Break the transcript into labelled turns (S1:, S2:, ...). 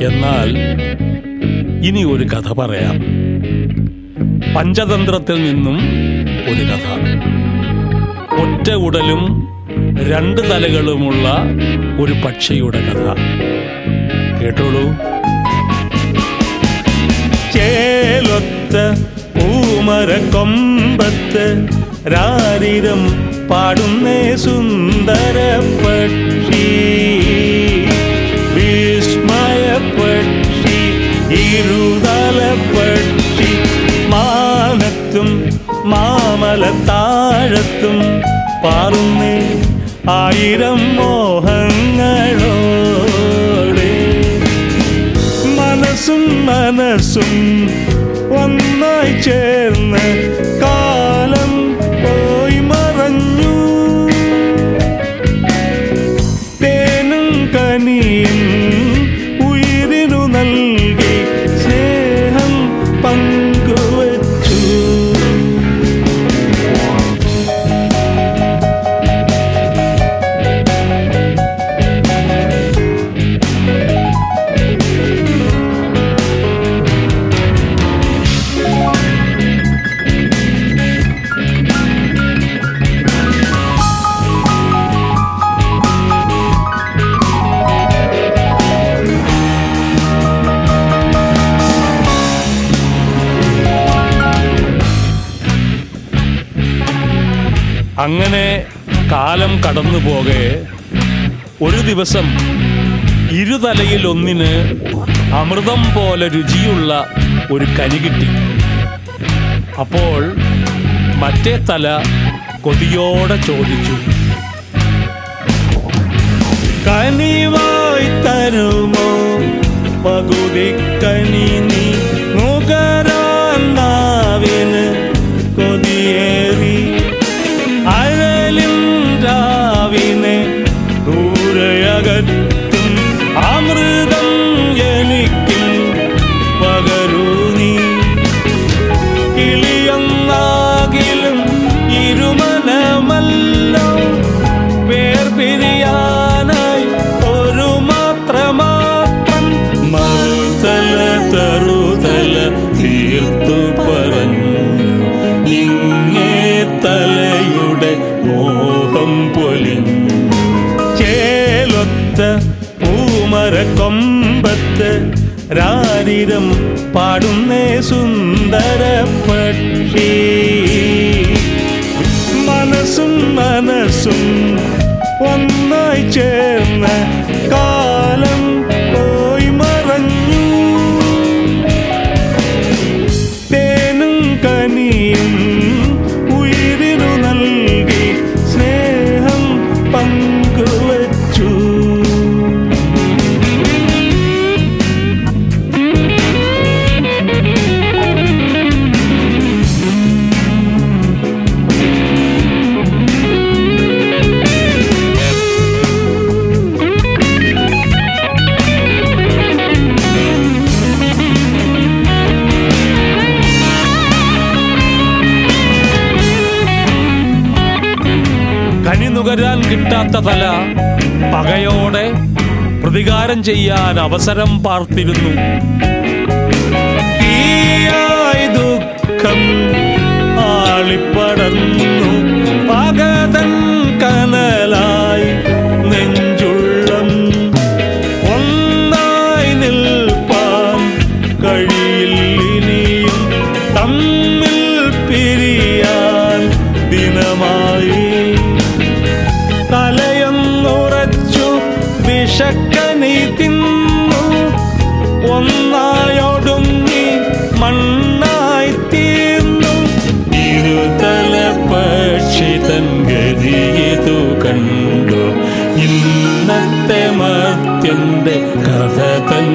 S1: എന്നാൽ ഇനി ഒരു കഥ പറയാം പഞ്ചതന്ത്രത്തിൽ നിന്നും ഒരു കഥ ഒറ്റ ഉടലും രണ്ട് തലകളുമുള്ള ഒരു പക്ഷിയുടെ കഥ കേട്ടോളൂ ചേലൊത്ത പൂമര കൊമ്പത്ത് രാരിരം പാടുന്നേ സുന്ദര പക്ഷി വിസ്മയ പക്ഷി ഇരുതല പക്ഷി മാനത്തും മാമല താഴത്തും പാറുന്നേ ആയിരം മോഹങ്ങളോടെ മനസ്സും മനസ്സും ഒന്നായി ചേർന്ന് കാലം പോയി മറഞ്ഞു തേനും കനിയും ഉയിരിനു നൽകി സ്നേഹം പങ്കുവച്ചു അങ്ങനെ കാലം കടന്നു പോകെ ഒരു ദിവസം ഇരുതലയിൽ ഒന്നിന് അമൃതം പോലെ രുചിയുള്ള ഒരു കനി കിട്ടി അപ്പോൾ മറ്റേ തല കൊതിയോടെ ചോദിച്ചു കനിവായി തരുമോ പകുതി കനി നീ നുകരാൻ നാവിന് കൊതിയേറി അഴലിൻ രാവിനെ ദൂരയകറ്റും അമൃതം എനിക്കും പകരൂ നീ കിളിയൊന്നാകിലും ഇരുമനമല്ലോ വേർപിരിയാനായി ഒരു മാത്രമാത്രം മറുതല തറുതല തീർത്തു പറഞ്ഞു ഇങ്ങേ തലയുടെ മോഹം പൊലിഞ്ഞു ചേലൊത്ത പൂമര കൊമ്പത്ത് രാരിരം പാടുന്നേ സുന്ദര പക്ഷി മനസ്സും മനസ്സും ഒന്നായി ചേർന്ന് കാലം പോയി മറഞ്ഞു തേനും കനിയും ഉയിരിനു നൽകി സ്നേഹം പങ്കുവച്ചു കനി നുകരാൻ കിട്ടാത്ത തല പകയോടെ പ്രതികാരം ചെയ്യാൻ അവസരം പാർത്തിരുന്നു തീയായി ദുഃഖം ആളിപ്പടർന്നു പകതൻ കനലായി നെഞ്ചുള്ളം ഒന്നായി നിൽപ്പാൻ കഴിയില്ലിനിയും തമ്മിൽ പിരിയാൻ ദിനമായി തലയൊന്നുറച്ചു വിഷക്കനി തിന്നു ഒന്നായൊടുങ്ങി മണ്ണായി തീർന്നു ഇരുതല പക്ഷി തൻ ഗതിയതു കണ്ടു ഇന്നത്തെ മർത്യന്റെ കഥ തൻ